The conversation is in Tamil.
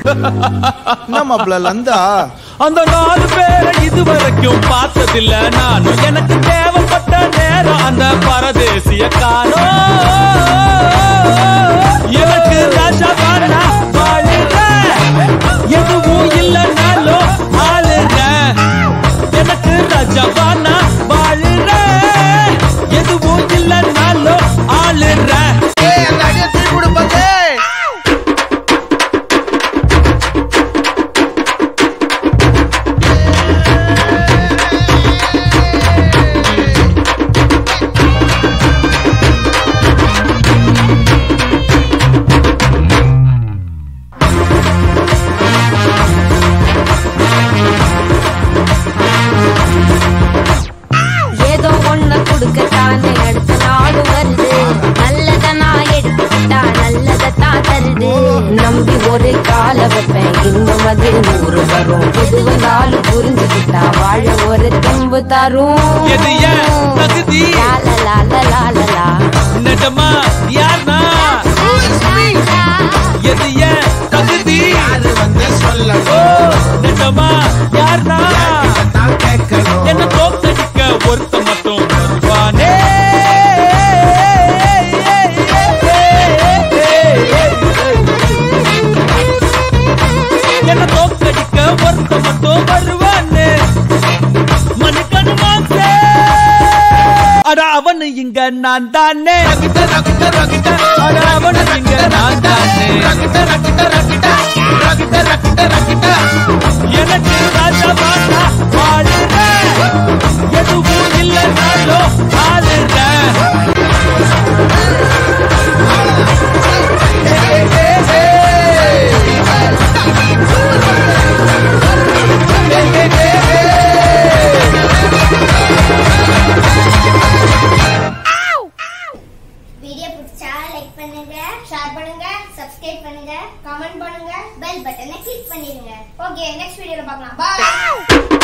என்ன மாப்பிள்ள லந்தா அந்த நாலு பேரை இதுவரைக்கும் பார்த்ததில்ல நானும் எனக்கு தேவைப்பட்ட நேரம் அந்த பரதேசிய காலம் எனக்கு ராஜாவானா வாழுறேன் எதுவும் இல்லைனாலும் ஆளுறேன் எனக்கு ராஜாவானா வாழுறேன் எதுவும் இல்லைனாலும் ஆளுறேன் ஏய் அந்த அடியை தூக்கி விடு பாத்து ஏதோ ஒண்ணு கொடுக்கத்தானே அடுத்த நாடு வருது நல்லத நான் எடுத்துக்கிட்டா நல்லதத்தான் தருது நம்பி ஒரு கால வைப்பேன் இன்னும் அது நூறு வரும் எது வந்தாலும் புரிஞ்சுக்கிட்டா வாழ ஒரு தெம்பு தரும் எது ஏன் தகுதி? லால லால லால லா. நிஜமா யார்னா எது ஏன் தகுதி யாரு வந்து ஓ சொல்லணும் நிஜமா யார்னா நான் கேட்கணும் என்ன தோக்கடிக்க ஒருத்த மட்டும் வருவானே என்ன தோக்கடிக்க ஒருத்த மட்டும் வருவானே மணிக்கணு மாசே அட அவனு இங்க நான் தானே ரகிட்ட ரகிட்ட ரகிட்ட அட அவனு இங்க நான் தானே ரகிட்ட ரகிட்ட ரகிட்ட ரகிட்ட ரகிட்ட ரகிட்ட எனக்கு ராஜா பாட்டா வாழுறேன் எதுவும் இல்லைனாலும் ஆளுறேன் வீடியோ பிடிச்சா லைக் பண்ணுங்க ஷேர் பண்ணுங்க சப்ஸ்கிரைப் பண்ணுங்க கமெண்ட் பண்ணுங்க பெல் பட்டனை கிளிக் பண்ணிருங்க ஓகே நெக்ஸ்ட் வீடியோல பார்க்கலாம் பாய்